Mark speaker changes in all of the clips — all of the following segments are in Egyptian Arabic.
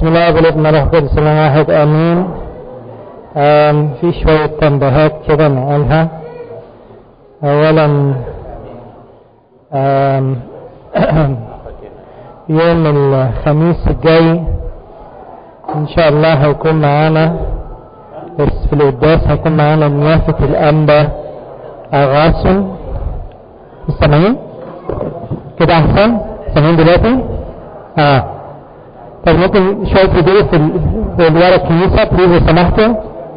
Speaker 1: بسم الله والابن روح القدس الله واحد امين آم، في شوية تنبيهات كده نقولها اولا آم، يوم الخميس الجاي ان شاء الله هيكون معانا بس في القداس هيكون معانا نيافة الانبا اغاثم مستمعين كده احسن سامعين دلوقتي اه طب ممكن شوية هدوء في ال- في ورا الكنيسة بليز لو سمحتوا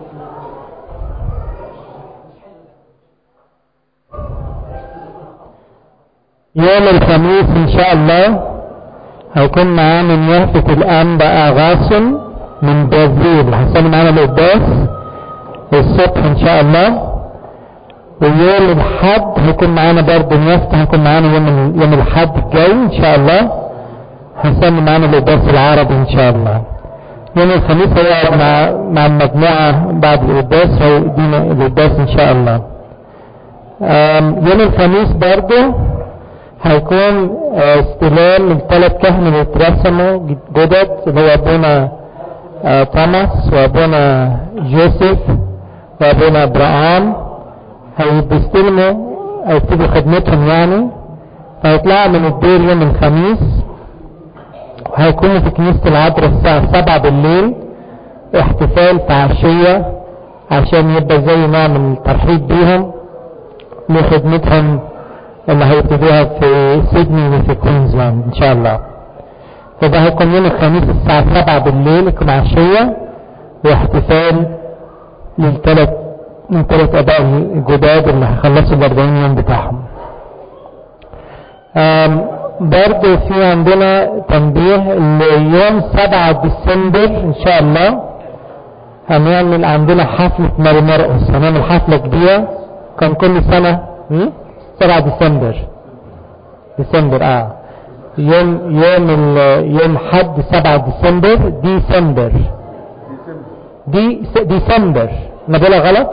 Speaker 1: يوم الخميس ان شاء الله هيكون معانا نيافة الانبا اغاثم من برازيل هيصلي معانا القداس الصبح ان شاء الله ويوم الحد هيكون معانا برضه نيافته هيكون معانا يوم ال- يوم الحد الجاي ان شاء الله هنسمي معانا القداس العربي ان شاء الله يوم الخميس هيقعد مع مع المجموعة بعد القداس هيدينا القداس ان شاء الله آم، يوم الخميس برضه هيكون آه، استلام الثلاث كهنة اللي اترسموا جدد اللي هو ابونا آه، توماس وابونا جوزيف وابونا ابراهام هيستلموا هيبتدوا خدمتهم يعني فهيطلعوا من الدير يوم الخميس وهيكونوا في كنيسة العذراء الساعة سبعة بالليل احتفال في عشية عشان يبقى زي نوع من الترحيب بيهم لخدمتهم اللي هيبتدوها في سيدني وفي كوينزلاند ان شاء الله فده هيكون يوم الخميس الساعة سبعة بالليل يكون عشية واحتفال للثلاث من ثلاث اباء الجداد اللي هيخلصوا ال 40 يوم بتاعهم آم، برضو في عندنا تنبيه ليوم 7 ديسمبر ان شاء الله هنعمل عندنا حفلة ماري مرقس هنعمل حفلة كبيرة كان كل سنة هم؟ 7 ديسمبر ديسمبر اه يوم يوم ال- يوم حد 7 ديسمبر ديسمبر دي س- ديسمبر انا بقولها غلط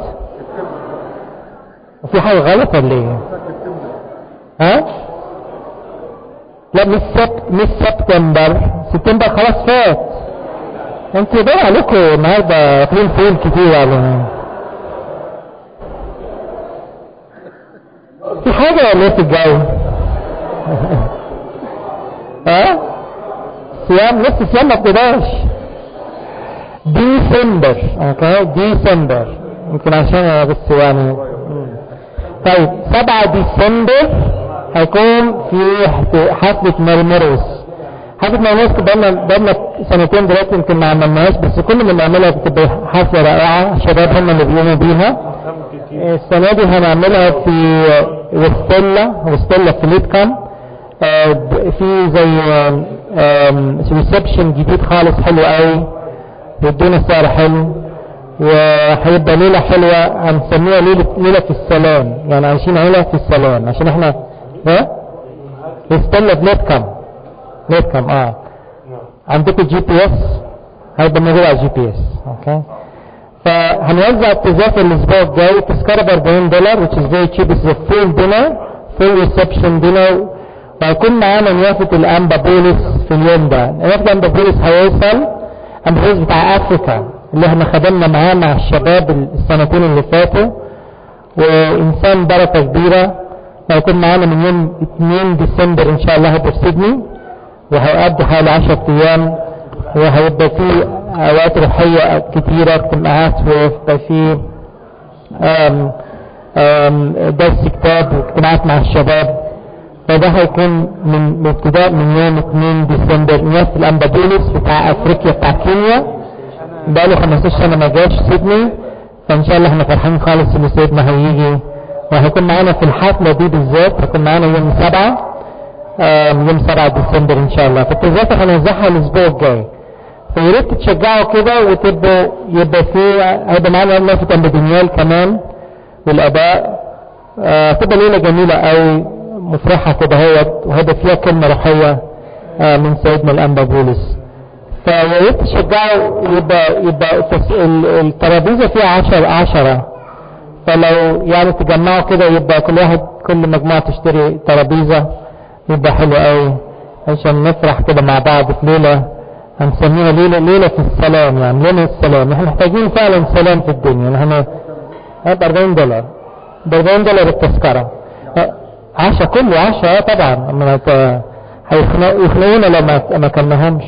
Speaker 1: وفي حاجة غلط ولا ايه ها لا مش سبت مش سبتمبر سبتمبر خلاص فات انتوا بقى عليكم النهارده واخدين فول كتير على في حاجة ولا ايه في الجو؟ ها؟ صيام لسه صيام ما ابتداش ديسمبر اوكي ديسمبر يمكن عشان انا بس يعني مم. طيب 7 ديسمبر هيكون في حف- حفلة مرمروس حفلة مرمروس بقالنا بقالنا سنتين دلوقتي يمكن ما عملناهاش بس كل اللي بنعملها بتبقى حفلة رائعة الشباب هم اللي بيقوموا بيها السنة دي هنعملها في وستيلا وستيلا في ليتكم آه، ب- في زي ريسبشن جديد خالص حلو قوي بيدونا سعر حلو وهيبقى ليلة حلوة هنسميها ليلة ليلة في السلام يعني عايشين عيلة في السلام عشان احنا ها استنى بنتكم نتكم اه عندكم جي بي اس هيبقى موجود على الجي بي اس اوكي فهنوزع التذاكر الاسبوع الجاي تذكرة ب 40 دولار which is very cheap it's a full dinner full reception dinner وهيكون معانا نيافة الانبا بولس في اليوم ده نيافة الانبا بولس هيوصل انبا بولس بتاع افريكا اللي احنا خدمنا معاه مع الشباب السنتين اللي فاتوا وانسان بركة كبيرة هيكون معانا من يوم 2 ديسمبر ان شاء الله هيبقى في سيدني وهيقضي حوالي 10 ايام وهيبقى فيه اوقات روحية كتيرة اجتماعات ويبقى فيه آم، آم، درس كتاب واجتماعات مع الشباب فده هيكون من من ابتداء من يوم 2 ديسمبر ناس الانبا بولس بتاع افريقيا بتاع كينيا بقاله 15 سنة ما جاش سيدني فان شاء الله احنا فرحانين خالص ان سيدنا هيجي وهيكون معانا في الحفلة دي بالذات هيكون معانا يوم 7 آم، يوم 7 ديسمبر ان شاء الله فالتذاكر هنوزعها الاسبوع الجاي فيا ريت تشجعوا كده وتبقوا يبقى في هيبقى معانا نافة أم دانيال كمان والآباء آه، تبقى ليلة جميلة أوي مفرحة كده هوت وهيبقى فيها كلمة روحية آه، من سيدنا الأنبا بولس فيا ريت تشجعوا يبقى يبقى التس- ال- الترابيزة فيها عشر عشرة فلو يعني تجمعوا كده يبقى كل واحد كل مجموعة تشتري ترابيزة يبقى حلو قوي عشان نفرح كده مع بعض في ليلة هنسميها ليلة ليلة في السلام يعني ليلة السلام احنا محتاجين فعلا سلام في الدنيا نحن ب 40 دولار ب 40 دولار التذكرة عشاء كله عشاء طبعا اما هيخنقونا لو ما ما كلناهمش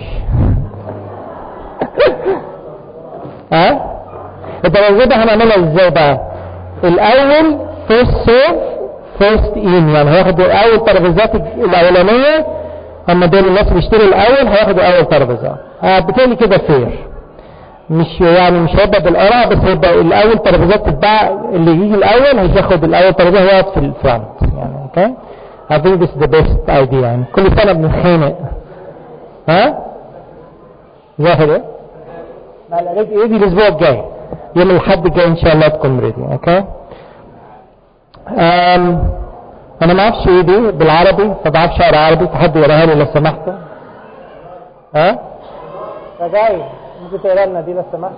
Speaker 1: ها التوازن ده هنعملها ازاي بقى الاول فيرست سيرف فيرست ان يعني هياخدوا اول ترابيزات الاولانيه اما دول الناس بيشتروا الاول هياخدوا اول ترابيزه آه بالتالي كده فير مش يعني مش هيبقى بالاراء بس هيبقى الاول ترابيزات تتباع اللي يجي الاول هياخد الاول ترابيزه هيقعد في الفرونت يعني اوكي I think this is the best idea يعني كل سنه بنتخانق ها واحد ايه؟ لا يجي الاسبوع الجاي يوم الاحد الجاي ان شاء الله تكون ريدي اوكي أم انا ما اعرفش ايه دي بالعربي ما بعرفش اقرا عربي حد يقراها لي لو سمحت ها رجاي ممكن تقرا لنا دي لو سمحت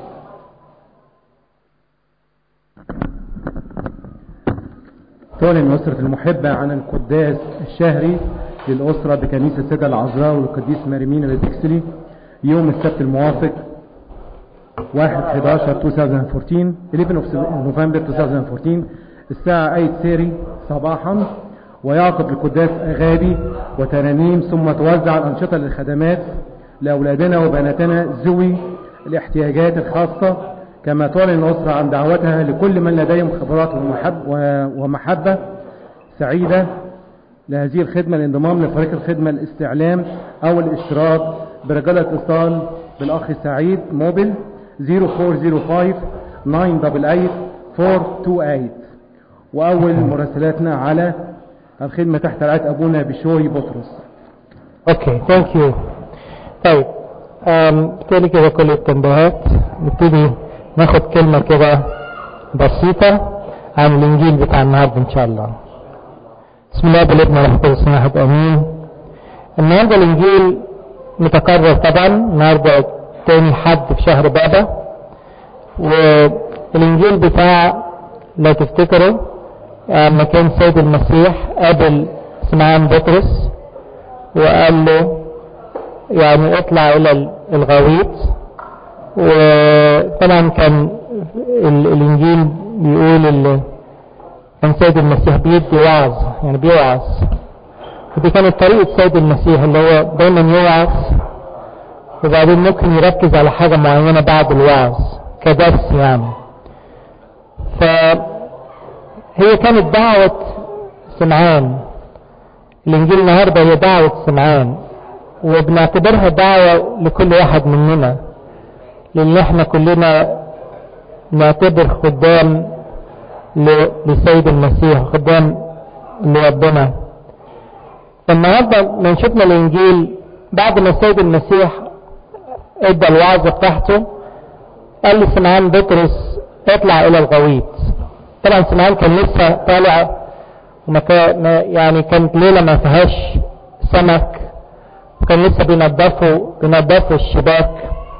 Speaker 2: تعلن أسرة المحبة عن القداس الشهري للأسرة بكنيسة السيدة العذراء والقديس ماريمين الدكسلي يوم السبت الموافق 1 11 2014 11 نوفمبر 2014 الساعة 8 سيري صباحا ويعقد القداس أغابي وترانيم ثم توزع الأنشطة للخدمات لأولادنا وبناتنا ذوي الاحتياجات الخاصة كما تعلن الأسرة عن دعوتها لكل من لديهم خبرات ومحب ومحبة سعيدة لهذه الخدمة الانضمام لفريق الخدمة الاستعلام أو الاشتراك برجال اتصال بالأخ سعيد موبل 0405 988 428 وأول مراسلاتنا على الخدمة تحت رعاية أبونا بشوي بطرس
Speaker 1: اوكي ثانك يو طيب بالتالي كده كل التنبيهات نبتدي ناخد كلمة كده بسيطة عن الإنجيل بتاع النهاردة إن شاء الله بسم الله بالابن والروح القدس واحد آمين النهاردة الإنجيل متكرر طبعا النهاردة تاني حد في شهر بابا والإنجيل بتاع لو تفتكروا لما كان سيد المسيح قابل سمعان بطرس وقال له يعني اطلع إلى الغويط وطبعا كان الانجيل بيقول اللي كان سيد المسيح بيدي وعظ يعني بيوعظ ودي كانت طريقة سيد المسيح اللي هو دايما يوعظ وبعدين ممكن يركز على حاجة معينة بعد الوعظ كدرس يعني فهي كانت دعوة سمعان الانجيل النهاردة هي دعوة سمعان وبنعتبرها دعوة لكل واحد مننا لان احنا كلنا نعتبر خدام لسيد المسيح خدام لربنا النهارده لما شفنا الانجيل بعد ما السيد المسيح ادى الوعظه بتاعته قال لسمعان بطرس اطلع الى الغويط طبعا سمعان كان لسه طالع وما كان يعني كانت ليله ما فيهاش سمك وكان لسه بينضفوا بينضفوا الشباك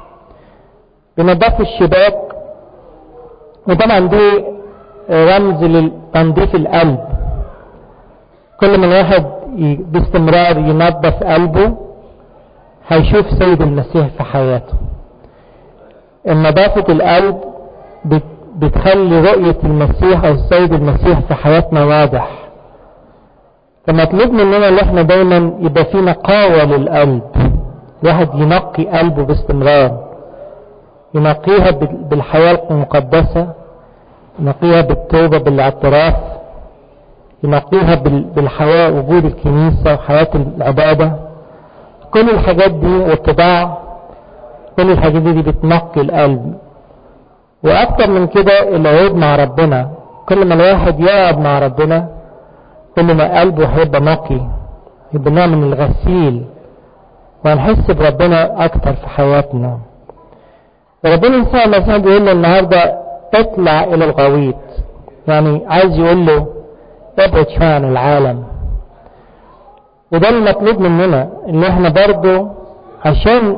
Speaker 1: بنضف الشباك وطبعا دي رمز لتنظيف القلب كل ما الواحد باستمرار ينظف قلبه هيشوف سيد المسيح في حياته نظافة القلب بتخلي رؤية المسيح او السيد المسيح في حياتنا واضح فمطلوب مننا ان احنا دايما يبقى في نقاوة للقلب الواحد ينقي قلبه باستمرار ينقيها بالحياة المقدسة ينقيها بالتوبة بالاعتراف ينقيها بالحياة وجود الكنيسة وحياة العبادة كل الحاجات دي والطباع كل الحاجات دي بتنقي القلب واكتر من كده العود مع ربنا كل ما الواحد يقعد مع ربنا كل ما قلبه هيبقى نقي يبقى نوع من الغسيل وهنحس بربنا اكتر في حياتنا ربنا يسوع المسيح بيقول له النهارده اطلع الى الغويط يعني عايز يقول له ابعد شويه عن العالم وده المطلوب مننا ان احنا برضو عشان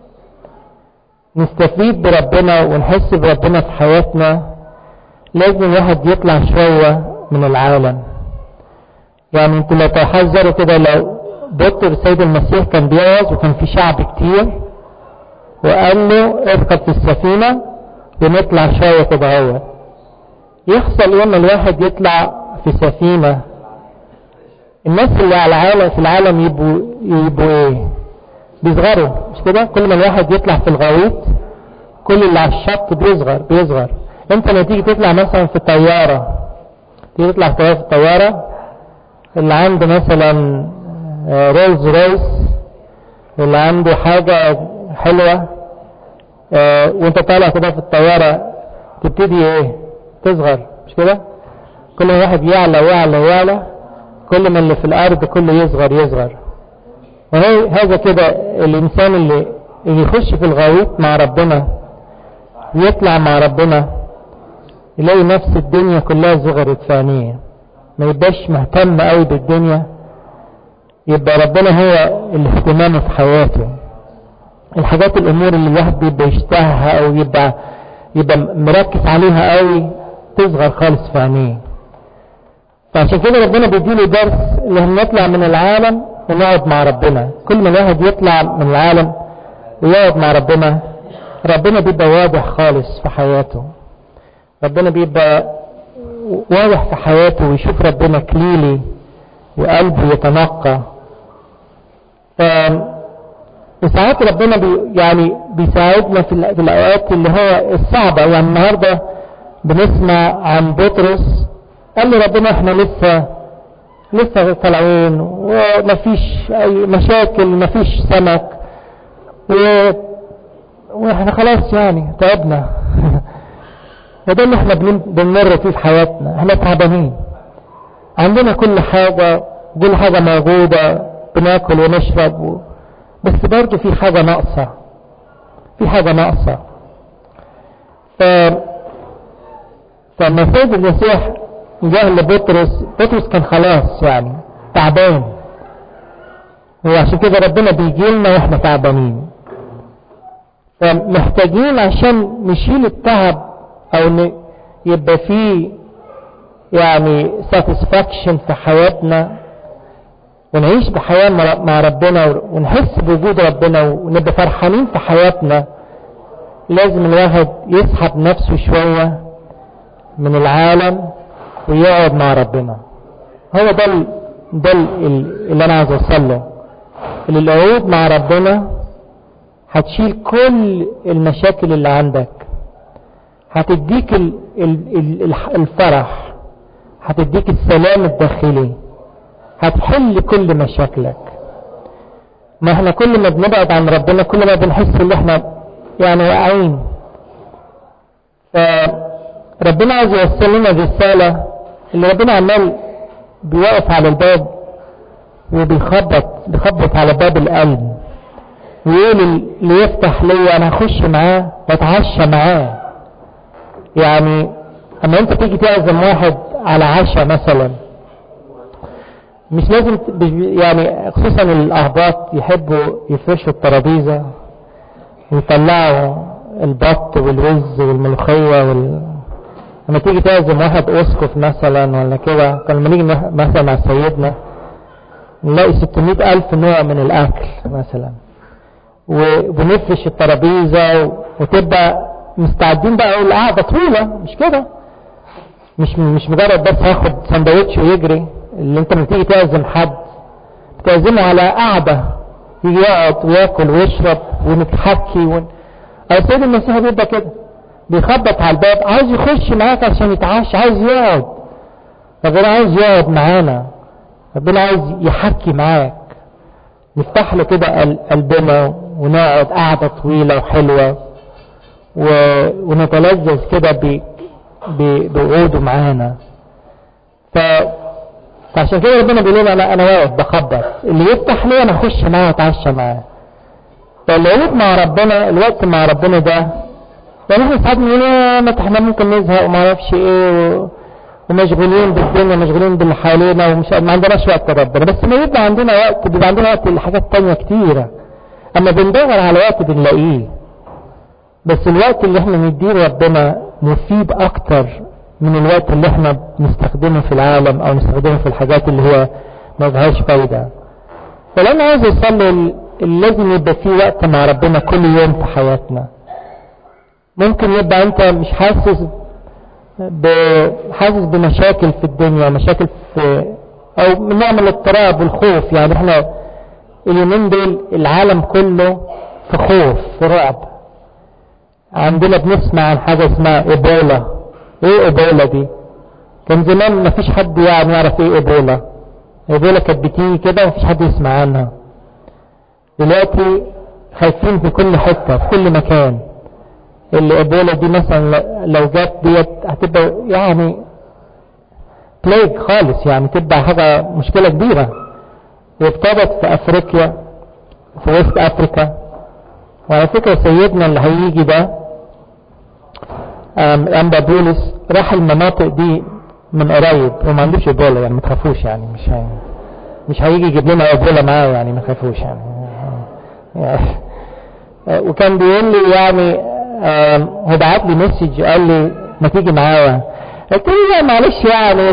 Speaker 1: نستفيد بربنا ونحس بربنا في حياتنا لازم الواحد يطلع شوية من العالم يعني انتوا لو تحذروا كده لو دكتور السيد المسيح كان بيوعظ وكان في شعب كتير وقال له اركب في السفينة ونطلع شوية كده هو يحصل يوم الواحد يطلع في سفينة الناس اللي على العالم في العالم يبقوا يبقوا ايه بيصغروا مش كده كل ما الواحد يطلع في الغويط كل اللي على الشط بيصغر بيصغر انت لما تيجي تطلع مثلا في الطيارة تيجي تطلع في الطيارة اللي عنده مثلا رولز رويس اللي عنده حاجة حلوة اه وانت طالع كده في الطيارة تبتدي ايه تصغر مش كده كل ما واحد يعلى ويعلى ويعلى كل ما اللي في الارض كله يصغر يصغر وهي هذا كده الانسان اللي اللي يخش في الغويط مع ربنا ويطلع مع ربنا يلاقي نفس الدنيا كلها صغرت في عينيه ما يبقاش مهتم قوي بالدنيا يبقى ربنا هو اللي اهتمامه في حياته الحاجات الامور اللي الواحد بيبقى يشتهها او يبقى يبقى مركز عليها قوي تصغر خالص في عينيه فعشان كده ربنا بيديله درس اللي هنطلع من العالم ونقعد مع ربنا كل ما الواحد يطلع من العالم ويقعد مع ربنا ربنا بيبقى واضح خالص في حياته ربنا بيبقى واضح في حياته ويشوف ربنا كليلي وقلبه يتنقى وساعات ربنا بي يعني بيساعدنا في, في الأوقات اللي هو الصعبة يعني النهاردة بنسمع عن بطرس قال لي ربنا احنا لسه لسه طالعين ومفيش اي مشاكل مفيش سمك و... واحنا خلاص يعني تعبنا وده اللي احنا بنمر فيه في حياتنا احنا تعبانين عندنا كل حاجة كل حاجة موجودة بناكل ونشرب و... بس برضه في حاجة ناقصة في حاجة ناقصة ف... فلما سيد المسيح جاء لبطرس بطرس كان خلاص يعني تعبان وعشان كده ربنا بيجي لنا واحنا تعبانين فمحتاجين عشان نشيل التعب او ن... يبقى فيه يعني satisfaction في حياتنا ونعيش بحياة مع ربنا ونحس بوجود ربنا ونبقى فرحانين في حياتنا لازم الواحد يسحب نفسه شوية من العالم ويقعد مع ربنا هو ده ال... ده ال... اللي انا عايز اوصله اللي القعود مع ربنا هتشيل كل المشاكل اللي عندك هتديك ال... ال... الفرح هتديك السلام الداخلي هتحل كل مشاكلك ما احنا كل ما بنبعد عن ربنا كل ما بنحس ان احنا يعني واقعين فربنا عايز يوصل لنا رسالة اللي ربنا عمال بيقف على الباب وبيخبط بيخبط على باب القلب ويقول اللي يفتح لي انا هخش معاه واتعشى معاه يعني اما انت تيجي تعزم واحد على عشاء مثلا مش لازم يعني خصوصا الاهباط يحبوا يفرشوا الترابيزه ويطلعوا البط والوز والملوخيه وال... لما تيجي تعزم واحد اسقف مثلا ولا كده كان لما نيجي مثلا مع سيدنا نلاقي 600 ألف نوع من الأكل مثلا وبنفرش الترابيزة وتبقى مستعدين بقى القعدة طويلة مش كده مش مش مجرد بس هاخد سندوتش ويجري اللي انت لما تيجي تعزم حد بتعزمه على قعدة يجي يقعد وياكل ويشرب ونتحكي ون... السيد المسيح بيبقى كده بيخبط على الباب عايز يخش معاك عشان يتعشى عايز يقعد ربنا عايز يقعد معانا ربنا عايز يحكي معاك نفتح له كده قلبنا ونقعد قعدة طويلة وحلوة و... ونتلذذ كده ب... ب... بوعوده معانا ف... فعشان كده ربنا بيقول لنا انا انا واقف بخبط اللي يفتح لي انا اخش معاه واتعشى معاه فالوقت مع ربنا الوقت مع ربنا ده يعني احنا ساعات بنقول ما احنا ممكن نزهق وما اعرفش ايه و... ومشغولين بالدنيا مشغولين باللي حوالينا ومش ما عندناش وقت ربنا بس ما يبقى عندنا وقت بيبقى عندنا وقت لحاجات تانية كتيرة اما بندور على وقت بنلاقيه بس الوقت اللي احنا نديه ربنا مفيد اكتر من الوقت اللي احنا بنستخدمه في العالم او نستخدمه في الحاجات اللي هي ما فيهاش فايدة فلما عايز يوصل اللي لازم يبقى فيه وقت مع ربنا كل يوم في حياتنا ممكن يبقى انت مش حاسس ب... حاسس بمشاكل في الدنيا مشاكل في او من نوع من الاضطراب والخوف يعني احنا اليومين دول العالم كله في خوف في رعب عندنا بنسمع عن حاجة اسمها ايبولا ايه ايبولا دي كان زمان ما فيش حد يعني يعرف ايه ايبولا ايبولا كانت بتيجي كده ومفيش حد يسمع عنها دلوقتي خايفين في كل حتة في كل مكان الايبولا دي مثلا لو جت ديت هتبقى يعني بليج خالص يعني تبقى حاجة مشكلة كبيرة وابتدت في افريقيا في وسط افريكا وعلى فكرة سيدنا اللي هيجي ده الانبا بولس راح المناطق دي من قريب وما عندوش ايبولا يعني ما تخافوش يعني مش هي مش هيجي يجيب لنا ايبولا معاه يعني ما تخافوش يعني وكان بيقول لي يعني هو بعت لي مسج قال لي ما تيجي معايا قلت له لا معلش يعني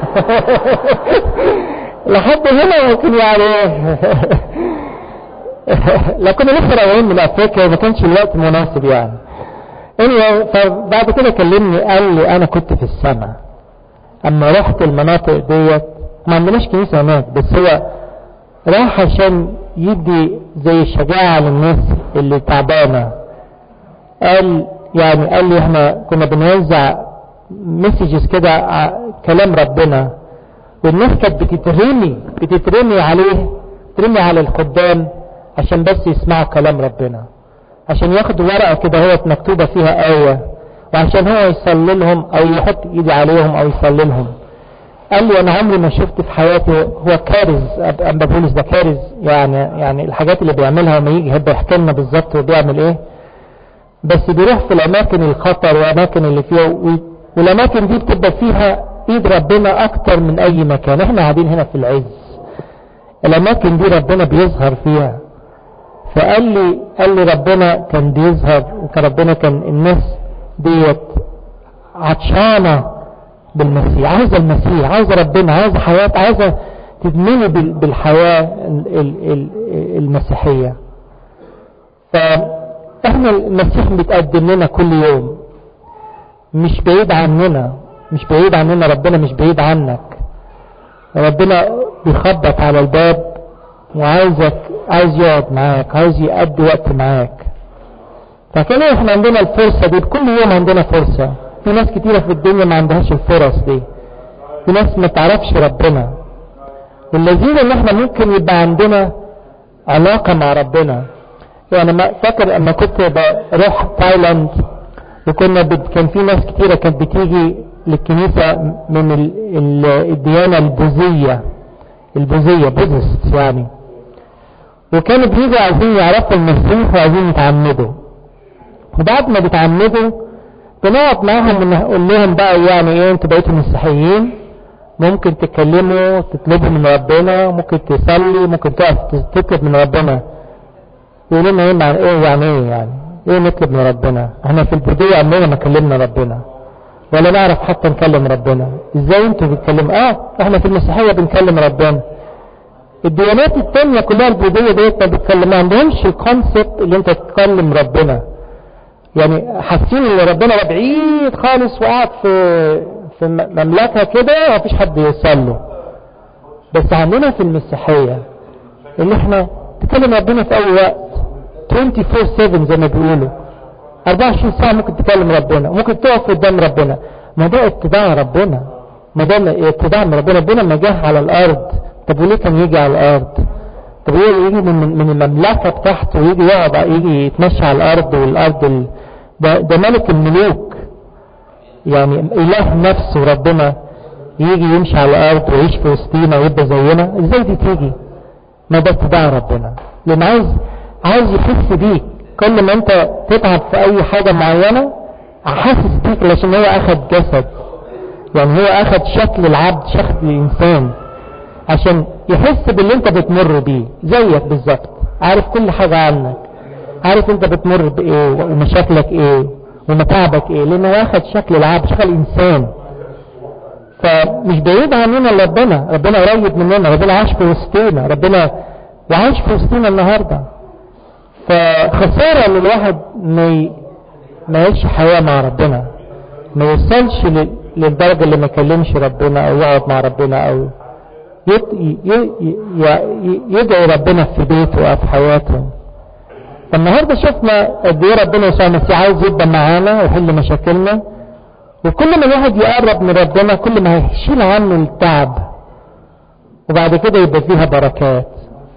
Speaker 1: لحد هنا ممكن يعني لكن لسه راجعين من افريقيا وما كانش الوقت مناسب يعني anyway فبعد كده كلمني قال لي انا كنت في السماء اما رحت المناطق ديت ما عندناش كنيسه هناك بس هو راح عشان يدي زي الشجاعه للناس اللي تعبانه قال يعني قال لي احنا كنا بنوزع مسجز كده كلام ربنا والناس كانت بتترمي بتترمي عليه ترمي على الخدام عشان بس يسمعوا كلام ربنا عشان ياخدوا ورقة كده هو مكتوبة فيها آية وعشان هو يصلي لهم او يحط ايدي عليهم او يصلي لهم قال لي انا عمري ما شفت في حياتي هو كارز ابا بولس ده كارز يعني يعني الحاجات اللي بيعملها لما يجي يحب يحكي لنا بالظبط هو بيعمل ايه بس بيروح في الاماكن الخطر والاماكن اللي فيها والاماكن دي بتبقى فيها ايد ربنا اكتر من اي مكان احنا قاعدين هنا في العز الاماكن دي ربنا بيظهر فيها فقال لي قال لي ربنا كان بيظهر وكان ربنا كان الناس ديت عطشانه بالمسيح عايزه المسيح عايزه ربنا عايزه حياه عايزه تدمني بالحياه المسيحيه فاحنا المسيح بيتقدم لنا كل يوم مش بعيد عننا مش بعيد عننا ربنا مش بعيد عنك ربنا بيخبط على الباب وعايزك عايز يقعد معاك عايز يقضي وقت معاك فكده احنا عندنا الفرصة دي كل يوم عندنا فرصة في ناس كتيرة في الدنيا ما عندهاش الفرص دي في ناس ما تعرفش ربنا واللذيذ ان احنا ممكن يبقى عندنا علاقة مع ربنا يعني ما فاكر لما كنت بروح تايلاند وكنا بد... كان في ناس كتيرة كانت بتيجي للكنيسة من ال... ال... الديانة البوذية البوذية بوذست يعني وكانوا بيجوا عايزين يعرفوا المسيح وعايزين يتعمدوا وبعد ما بيتعمدوا بنقعد معاهم ونقول لهم بقى يعني ايه انتوا بقيتوا مسيحيين ممكن تتكلموا تطلبوا من ربنا ممكن تصلي ممكن تقف تطلب من ربنا يقولوا لنا ايه معنى ايه يعني ايه يعني ايه نطلب من ربنا احنا في البداية عمرنا ما كلمنا ربنا ولا نعرف حتى نكلم ربنا ازاي انتوا بتكلموا اه احنا في المسيحية بنكلم ربنا الديانات التانية كلها البوذية ديت ما بتكلم ما عندهمش الكونسبت اللي انت تكلم ربنا يعني حاسين ان ربنا بعيد خالص وقاعد في في مملكة كده ما فيش حد يوصل له بس عندنا في المسيحية ان احنا تكلم ربنا في اي وقت 24/7 زي ما بيقولوا 24 ساعة ممكن تكلم ربنا ممكن تقف قدام ربنا ما ده اتباع ربنا ما ده اتباع من ربنا ربنا ما جه على الارض طب وليه كان يجي على الارض طب ليه يجي من من المملكة بتاعته ويجي يقعد يجي يتمشى على الارض والارض ال... ده, ده ملك الملوك يعني اله نفسه ربنا يجي يمشي على الارض ويعيش في وسطينا ويبقى زينا ازاي دي تيجي ما ده اتباع ربنا لان عايز عايز يحس بيك كل ما انت تتعب في اي حاجة معينة حاسس بيك عشان هو اخد جسد يعني هو اخد شكل العبد شكل الانسان عشان يحس باللي انت بتمر بيه زيك بالظبط عارف كل حاجة عنك عارف انت بتمر بايه ومشاكلك ايه ومتاعبك ايه لانه واخد شكل العبد شكل انسان فمش بعيد عننا ربنا ربنا قريب مننا ربنا عاش في وسطينا ربنا وعايش في وسطينا النهارده فخسارة ان الواحد ما ي... ما يعيش حياة مع ربنا ما يوصلش لل... للدرجة اللي ما يكلمش ربنا او يقعد مع ربنا او يد... ي... ي... ي... يدعي ربنا في بيته او في حياته فالنهاردة شفنا قد ايه ربنا يسوع المسيح عايز يبقى معانا ويحل مشاكلنا وكل ما الواحد يقرب من ربنا كل ما هيشيل عنه التعب وبعد كده يبقى فيها بركات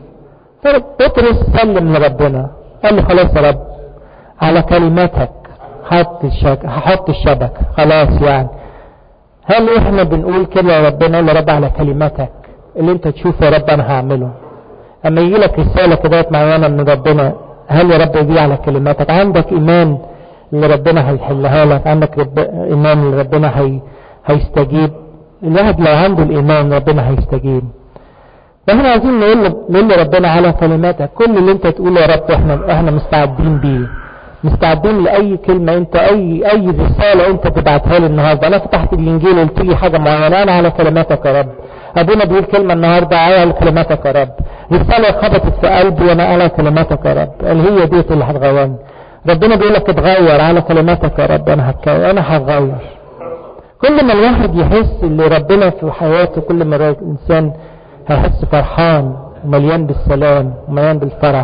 Speaker 1: بطرس سلم لربنا قال له خلاص يا رب على كلماتك حط الشبك هحط الشبك خلاص يعني هل احنا بنقول كده يا ربنا يا رب على كلماتك اللي انت تشوفه يا رب انا هعمله اما يجي لك رساله كده معينه من ربنا هل يا رب دي على كلماتك عندك ايمان اللي ربنا هيحلها لك عندك رب... ايمان اللي ربنا هي... هيستجيب الواحد لو عنده الايمان ربنا هيستجيب فاحنا عايزين نقول نقول لربنا على كلماتك كل اللي انت تقوله يا رب احنا احنا مستعدين بيه مستعدين لاي كلمه انت اي اي رساله انت تبعتها لي النهارده انا فتحت الانجيل قلت لي حاجه معينه انا على كلماتك يا رب ابونا بيقول كلمه النهارده على كلماتك يا رب رساله خبطت في قلبي وانا على كلماتك يا رب قال هي ديت اللي هتغيرني ربنا بيقول لك اتغير على كلماتك يا رب انا هتك... انا هتغير كل ما الواحد يحس اللي ربنا في حياته كل ما الانسان هيحس فرحان ومليان بالسلام ومليان بالفرح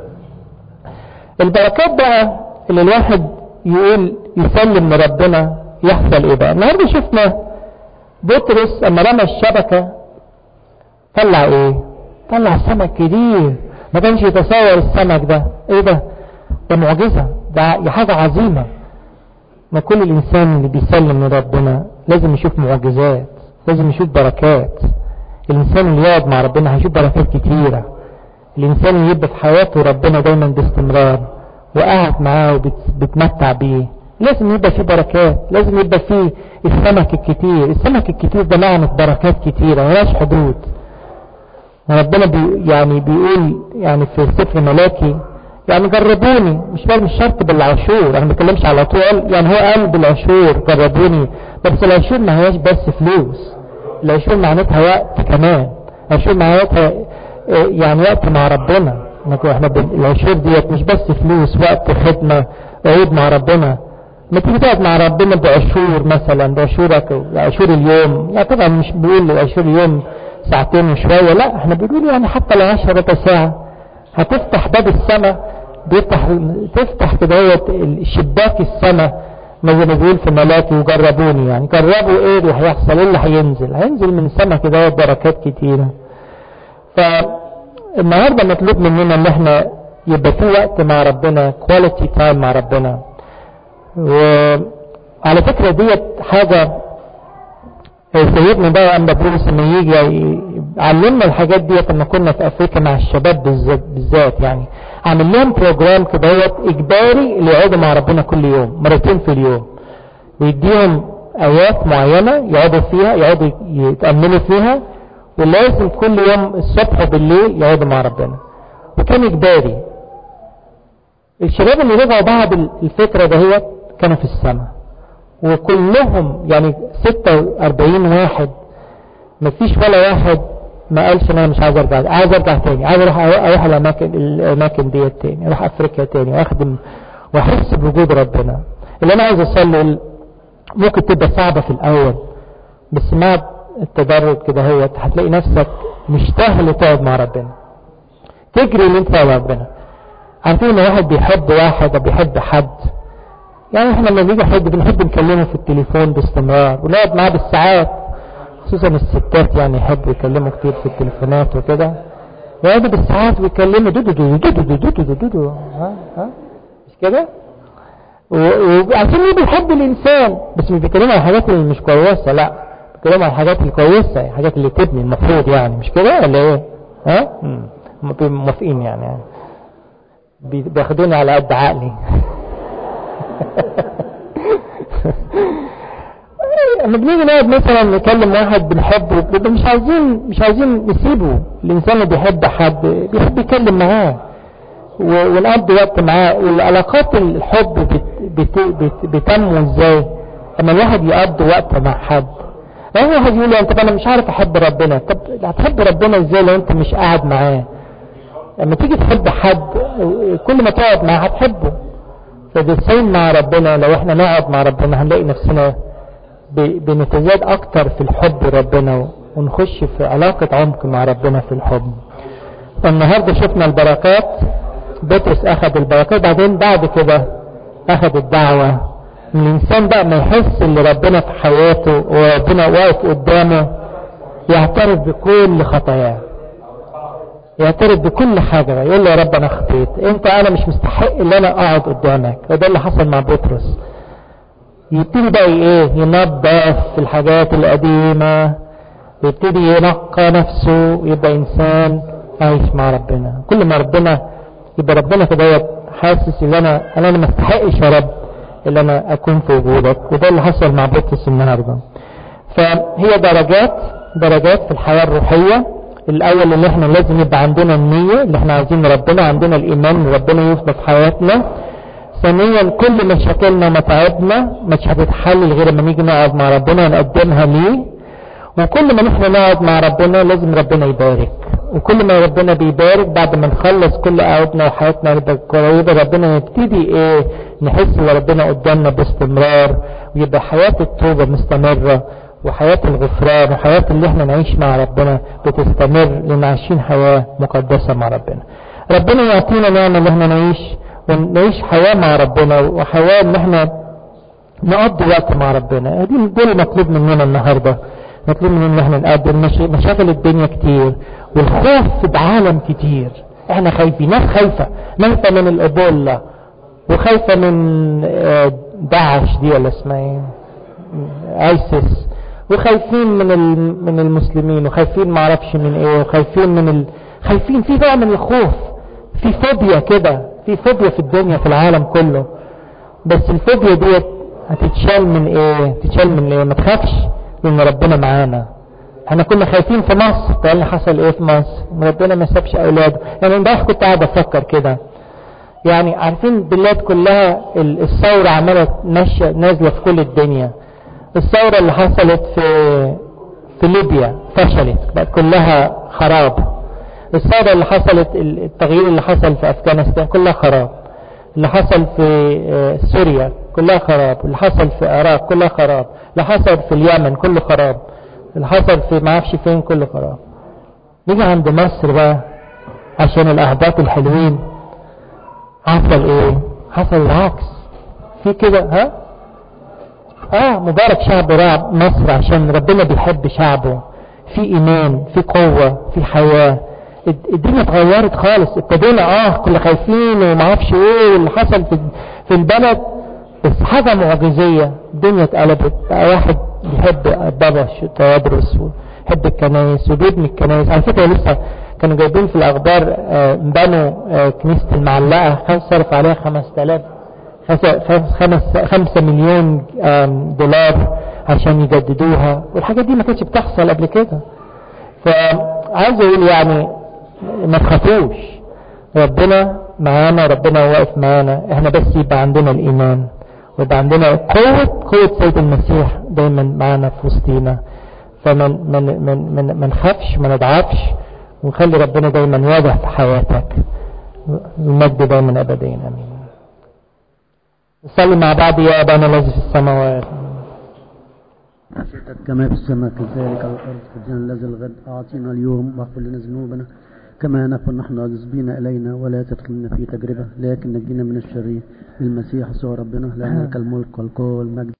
Speaker 1: البركات بقى اللي الواحد يقول يسلم لربنا يحصل ايه بقى النهارده شفنا بطرس اما رمى الشبكة طلع ايه طلع سمك كبير ما كانش يتصور السمك ده ايه ده ده معجزة ده حاجة عظيمة ما كل الانسان اللي بيسلم لربنا لازم يشوف معجزات لازم يشوف بركات الانسان اللي يقعد مع ربنا هيشوف بركات كتيرة الانسان اللي يبقى في حياته ربنا دايما باستمرار وقاعد معاه وبتمتع بيه لازم يبقى فيه بركات لازم يبقى فيه السمك الكتير السمك الكتير ده معنى بركات كتيرة ملاش حدود ربنا بي يعني بيقول يعني في سفر ملاكي يعني جربوني مش مش شرط بالعشور انا ما بتكلمش على طول يعني هو قال بالعشور جربوني بس العشور ما هياش بس فلوس العشور معناتها وقت كمان العشور معناتها يعني وقت مع ربنا احنا العشور ديت مش بس فلوس وقت خدمة عيد مع ربنا ما تيجي تقعد مع ربنا بعشور مثلا بعشورك عشور اليوم لا طبعا مش بيقول عشور اليوم ساعتين وشوية لا احنا بنقول يعني حتى لو عشرة ساعة هتفتح باب السماء بيفتح تفتح كده شباك السماء ما زي ما بيقول في ملاكي وجربوني يعني جربوا ايه اللي هيحصل ايه اللي هينزل هينزل من السماء كده بركات كتيرة فالنهاردة مطلوب مننا ان احنا يبقى في وقت مع ربنا كواليتي تايم مع ربنا وعلى فكرة ديت حاجة سيدنا بقى أما بروس لما يجي علمنا الحاجات ديت لما كنا في أفريقيا مع الشباب بالذات, بالذات يعني عامل لهم بروجرام كدهوت إجباري اللي يقعدوا مع ربنا كل يوم مرتين في اليوم ويديهم آيات معينة يقعدوا فيها يقعدوا يتأملوا فيها ولازم كل يوم الصبح وبالليل يقعدوا مع ربنا وكان إجباري الشباب اللي رجعوا بعد الفكرة دهيت كانوا في السماء وكلهم يعني 46 واحد مفيش ولا واحد ما قالش انا مش عايز ارجع عايز ارجع تاني عايز اروح اروح الاماكن الاماكن ديت تاني اروح افريقيا تاني واخدم واحس بوجود ربنا اللي انا عايز اصلي ممكن تبقى صعبه في الاول بس مع التدرج كده هو هتلاقي نفسك مشتاق تقعد مع ربنا تجري ان انت مع ربنا عارفين ان واحد بيحب واحد او بيحب حد يعني احنا لما بيجي حد بنحب نكلمه في التليفون باستمرار ونقعد معاه بالساعات خصوصا الستات يعني يحبوا يكلموا كتير في التليفونات وكده يقعدوا بالساعات ويكلموا دودو دودو دودو دودو دودو دودو ها ها مش كده؟ وعشان هو بيحب الانسان بس مش بيتكلموا عن الحاجات اللي مش كويسه لا بيتكلموا عن الحاجات الكويسه الحاجات اللي تبني المفروض يعني مش كده ولا ايه؟ ها؟ موافقين يعني بياخدوني على قد عقلي لما بنيجي نقعد مثلا نكلم واحد بنحبه بيبقى مش عايزين مش عايزين نسيبه الانسان اللي بيحب حد بيحب يتكلم معاه ونقضي وقت معاه والعلاقات الحب بت بت بت بتنمو ازاي لما الواحد يقضي وقت مع حد يعني واحد يقول انت انا مش عارف احب ربنا طب هتحب ربنا ازاي لو انت مش قاعد معاه لما تيجي تحب حد كل ما تقعد معاه هتحبه فبالسين مع ربنا لو احنا نقعد مع ربنا هنلاقي نفسنا بنتزاد اكتر في الحب ربنا ونخش في علاقة عمق مع ربنا في الحب فالنهاردة شفنا البركات بطرس اخذ البركات بعدين بعد كده اخذ الدعوة ان الانسان بقى ما يحس ان ربنا في حياته وربنا واقف قدامه يعترف بكل خطاياه يعترف بكل حاجة بقى. يقول له يا رب انا خطيت انت انا مش مستحق ان انا اقعد قدامك وده اللي حصل مع بطرس يبتدي بقى ايه ينظف الحاجات القديمة يبتدي ينقى نفسه ويبقى انسان عايش مع ربنا كل ما ربنا يبقى ربنا كده حاسس ان انا انا ما استحقش يا رب ان انا اكون في وجودك وده اللي حصل مع بطرس النهارده فهي درجات درجات في الحياه الروحيه الاول اللي احنا لازم يبقى عندنا النيه اللي احنا عايزين ربنا عندنا الايمان ان ربنا يفضل في حياتنا ثانيا كل مشاكلنا ومتاعبنا مش هتتحل غير لما نيجي نقعد مع ربنا ونقدمها ليه وكل ما نحن نقعد مع ربنا لازم ربنا يبارك وكل ما ربنا بيبارك بعد ما نخلص كل قعدنا وحياتنا نبقى قريبه ربنا نبتدي ايه نحس ان ربنا قدامنا باستمرار ويبقى حياه التوبه مستمره وحياه الغفران وحياه اللي احنا نعيش مع ربنا بتستمر لان عايشين حياه مقدسه مع ربنا. ربنا يعطينا نعمه ان احنا نعيش ونعيش حياه مع ربنا وحياه ان احنا نقضي وقت مع ربنا دي ده المطلوب مننا النهارده مطلوب مننا ان احنا نقدم مشاغل الدنيا كتير والخوف في العالم كتير احنا خايفين ناس خايفة خايفة من الابولا وخايفة من داعش دي ولا اسمها ايه ايسس وخايفين من من المسلمين وخايفين ما اعرفش من ايه وخايفين من ال... خايفين في بقى من الخوف في فوبيا كده في فوبيا في الدنيا في العالم كله بس الفوبيا ديت هتتشال من ايه تتشال من ايه ما تخافش لان ربنا معانا احنا كنا خايفين في مصر قال لي حصل ايه في مصر ربنا ما سابش اولاده يعني امبارح كنت قاعد افكر كده يعني عارفين البلاد كلها الثوره عماله ماشيه نازله في كل الدنيا الثوره اللي حصلت في في ليبيا فشلت بقت كلها خراب الثوره اللي حصلت التغيير اللي حصل في افغانستان كلها خراب اللي حصل في سوريا كلها خراب اللي حصل في العراق كلها خراب اللي حصل في اليمن كله خراب اللي حصل في ما اعرفش فين كله خراب نيجي عند مصر بقى عشان الاهداف الحلوين حصل ايه حصل العكس في كده ها اه مبارك شعب رعب مصر عشان ربنا بيحب شعبه في ايمان في قوة في حياة الدنيا اتغيرت خالص ابتدينا اه كنا خايفين وما اعرفش ايه واللي حصل في في البلد بس حاجة معجزية الدنيا اتقلبت بقى واحد بيحب بابا تيادرس ويحب الكنايس وبيبني الكنايس على فكرة لسه كانوا جايبين في الأخبار آه بنوا آه كنيسة المعلقة صرف عليها 5000 خمس خمسة مليون دولار عشان يجددوها والحاجات دي ما كانتش بتحصل قبل كده فعايز اقول يعني ما تخافوش ربنا معانا ربنا واقف معانا احنا بس يبقى عندنا الايمان ويبقى عندنا قوة قوة سيد المسيح دايما معانا في وسطينا فما من من من ما نخافش ما نضعفش ونخلي ربنا دايما واضح في حياتك المجد دايما ابديا امين نصلي مع بعض يا ابانا الذي في السماوات
Speaker 3: عشتك كما في السماء كذلك على الارض خبزنا الذي الغد اعطينا اليوم واغفر لنا ذنوبنا كما نكون نحن عاذبين إلينا ولا تدخلنا في تجربة لكن نجينا من الشرير المسيح سوى ربنا لأنك الملك والقوة والمجد